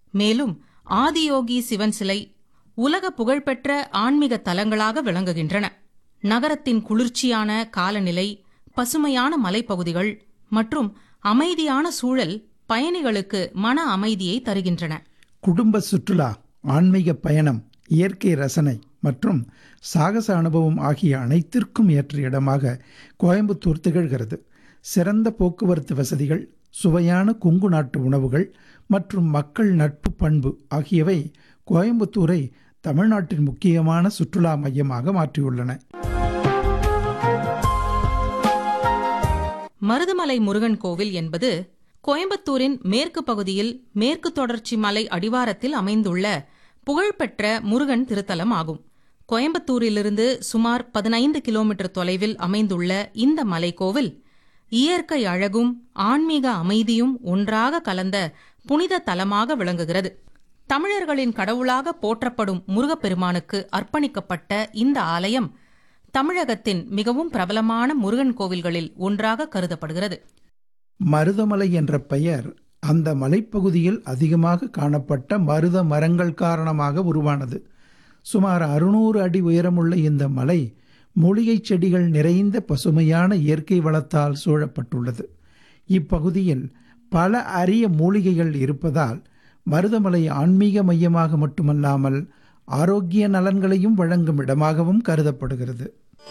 மேலும் ஆதியோகி சிவன் சிலை உலக புகழ்பெற்ற ஆன்மீக தலங்களாக விளங்குகின்றன நகரத்தின் குளிர்ச்சியான காலநிலை பசுமையான மலைப்பகுதிகள் மற்றும் அமைதியான சூழல் பயணிகளுக்கு மன அமைதியை தருகின்றன குடும்ப சுற்றுலா ஆன்மீக பயணம் இயற்கை ரசனை மற்றும் சாகச அனுபவம் ஆகிய அனைத்திற்கும் ஏற்ற இடமாக கோயம்புத்தூர் திகழ்கிறது சிறந்த போக்குவரத்து வசதிகள் சுவையான கொங்கு நாட்டு உணவுகள் மற்றும் மக்கள் நட்பு பண்பு ஆகியவை கோயம்புத்தூரை தமிழ்நாட்டின் முக்கியமான சுற்றுலா மையமாக மாற்றியுள்ளன மருதமலை முருகன் கோவில் என்பது கோயம்புத்தூரின் மேற்கு பகுதியில் மேற்கு தொடர்ச்சி மலை அடிவாரத்தில் அமைந்துள்ள புகழ்பெற்ற முருகன் திருத்தலம் ஆகும் கோயம்புத்தூரிலிருந்து சுமார் பதினைந்து கிலோமீட்டர் தொலைவில் அமைந்துள்ள இந்த மலைக்கோவில் இயற்கை அழகும் ஆன்மீக அமைதியும் ஒன்றாக கலந்த புனித தலமாக விளங்குகிறது தமிழர்களின் கடவுளாக போற்றப்படும் முருகப்பெருமானுக்கு அர்ப்பணிக்கப்பட்ட இந்த ஆலயம் தமிழகத்தின் மிகவும் பிரபலமான முருகன் கோவில்களில் ஒன்றாக கருதப்படுகிறது மருதமலை என்ற பெயர் அந்த மலைப்பகுதியில் அதிகமாக காணப்பட்ட மருத மரங்கள் காரணமாக உருவானது சுமார் அறுநூறு அடி உயரமுள்ள இந்த மலை மூலிகைச் செடிகள் நிறைந்த பசுமையான இயற்கை வளத்தால் சூழப்பட்டுள்ளது இப்பகுதியில் பல அரிய மூலிகைகள் இருப்பதால் மருதமலை ஆன்மீக மையமாக மட்டுமல்லாமல் ஆரோக்கிய நலன்களையும் வழங்கும் இடமாகவும் கருதப்படுகிறது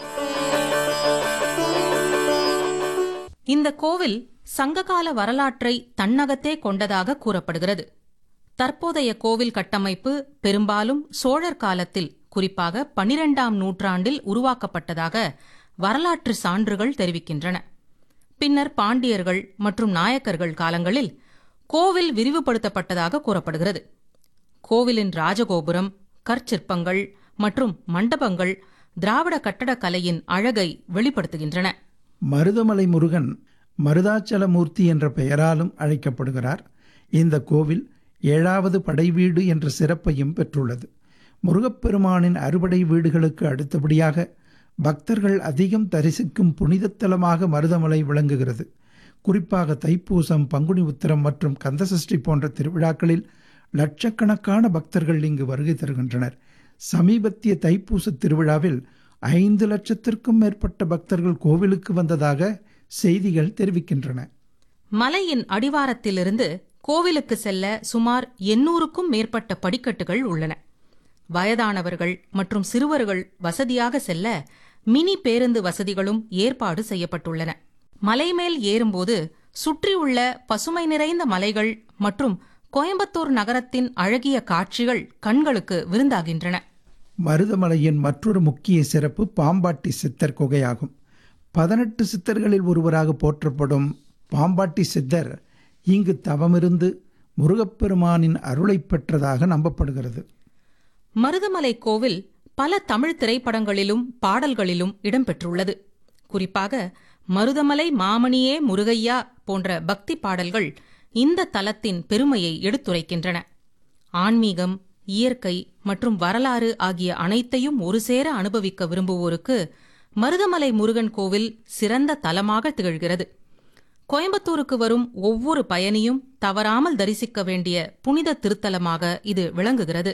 இந்த கோவில் சங்ககால வரலாற்றை தன்னகத்தே கொண்டதாக கூறப்படுகிறது தற்போதைய கோவில் கட்டமைப்பு பெரும்பாலும் சோழர் காலத்தில் குறிப்பாக பனிரெண்டாம் நூற்றாண்டில் உருவாக்கப்பட்டதாக வரலாற்று சான்றுகள் தெரிவிக்கின்றன பின்னர் பாண்டியர்கள் மற்றும் நாயக்கர்கள் காலங்களில் கோவில் விரிவுபடுத்தப்பட்டதாக கூறப்படுகிறது கோவிலின் ராஜகோபுரம் கற்சிற்பங்கள் மற்றும் மண்டபங்கள் திராவிட கட்டடக்கலையின் அழகை வெளிப்படுத்துகின்றன மருதமலை முருகன் மருதாச்சலமூர்த்தி என்ற பெயராலும் அழைக்கப்படுகிறார் இந்த கோவில் ஏழாவது படை வீடு என்ற சிறப்பையும் பெற்றுள்ளது முருகப்பெருமானின் அறுபடை வீடுகளுக்கு அடுத்தபடியாக பக்தர்கள் அதிகம் தரிசிக்கும் புனிதத்தலமாக மருதமலை விளங்குகிறது குறிப்பாக தைப்பூசம் பங்குனி உத்திரம் மற்றும் கந்தசஷ்டி போன்ற திருவிழாக்களில் லட்சக்கணக்கான பக்தர்கள் இங்கு வருகை தருகின்றனர் சமீபத்திய தைப்பூச திருவிழாவில் ஐந்து லட்சத்திற்கும் மேற்பட்ட பக்தர்கள் கோவிலுக்கு வந்ததாக செய்திகள் தெரிவிக்கின்றன மலையின் அடிவாரத்திலிருந்து கோவிலுக்கு செல்ல சுமார் எண்ணூறுக்கும் மேற்பட்ட படிக்கட்டுகள் உள்ளன வயதானவர்கள் மற்றும் சிறுவர்கள் வசதியாக செல்ல மினி பேருந்து வசதிகளும் ஏற்பாடு செய்யப்பட்டுள்ளன மலைமேல் ஏறும்போது சுற்றியுள்ள பசுமை நிறைந்த மலைகள் மற்றும் கோயம்புத்தூர் நகரத்தின் அழகிய காட்சிகள் கண்களுக்கு விருந்தாகின்றன மருதமலையின் மற்றொரு முக்கிய சிறப்பு பாம்பாட்டி சித்தர் குகையாகும் பதினெட்டு சித்தர்களில் ஒருவராக போற்றப்படும் பாம்பாட்டி சித்தர் இங்கு தவமிருந்து முருகப்பெருமானின் அருளை பெற்றதாக நம்பப்படுகிறது மருதமலை கோவில் பல தமிழ் திரைப்படங்களிலும் பாடல்களிலும் இடம்பெற்றுள்ளது குறிப்பாக மருதமலை மாமணியே முருகையா போன்ற பக்தி பாடல்கள் இந்த தலத்தின் பெருமையை எடுத்துரைக்கின்றன ஆன்மீகம் இயற்கை மற்றும் வரலாறு ஆகிய அனைத்தையும் ஒருசேர அனுபவிக்க விரும்புவோருக்கு மருதமலை முருகன் கோவில் சிறந்த தலமாக திகழ்கிறது கோயம்புத்தூருக்கு வரும் ஒவ்வொரு பயணியும் தவறாமல் தரிசிக்க வேண்டிய புனித திருத்தலமாக இது விளங்குகிறது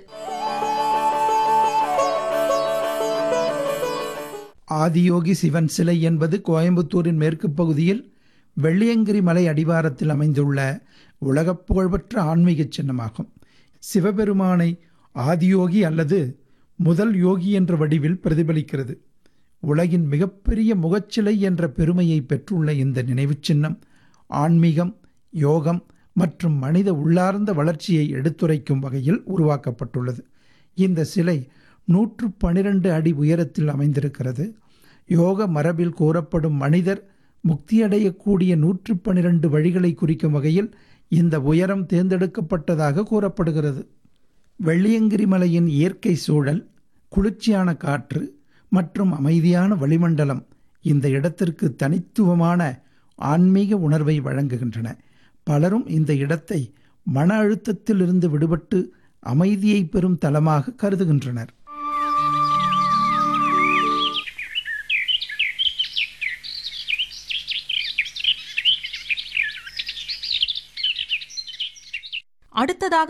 ஆதியோகி சிவன் சிலை என்பது கோயம்புத்தூரின் மேற்கு பகுதியில் வெள்ளியங்கிரி மலை அடிவாரத்தில் அமைந்துள்ள உலகப் புகழ்பெற்ற ஆன்மீக சின்னமாகும் சிவபெருமானை ஆதியோகி அல்லது முதல் யோகி என்ற வடிவில் பிரதிபலிக்கிறது உலகின் மிகப்பெரிய முகச்சிலை என்ற பெருமையை பெற்றுள்ள இந்த நினைவுச் சின்னம் ஆன்மீகம் யோகம் மற்றும் மனித உள்ளார்ந்த வளர்ச்சியை எடுத்துரைக்கும் வகையில் உருவாக்கப்பட்டுள்ளது இந்த சிலை நூற்று பனிரெண்டு அடி உயரத்தில் அமைந்திருக்கிறது யோக மரபில் கூறப்படும் மனிதர் முக்தியடையக்கூடிய நூற்று பனிரெண்டு வழிகளை குறிக்கும் வகையில் இந்த உயரம் தேர்ந்தெடுக்கப்பட்டதாக கூறப்படுகிறது வெள்ளியங்கிரி மலையின் இயற்கை சூழல் குளிர்ச்சியான காற்று மற்றும் அமைதியான வளிமண்டலம் இந்த இடத்திற்கு தனித்துவமான ஆன்மீக உணர்வை வழங்குகின்றன பலரும் இந்த இடத்தை மன அழுத்தத்திலிருந்து விடுபட்டு அமைதியை பெறும் தலமாக கருதுகின்றனர்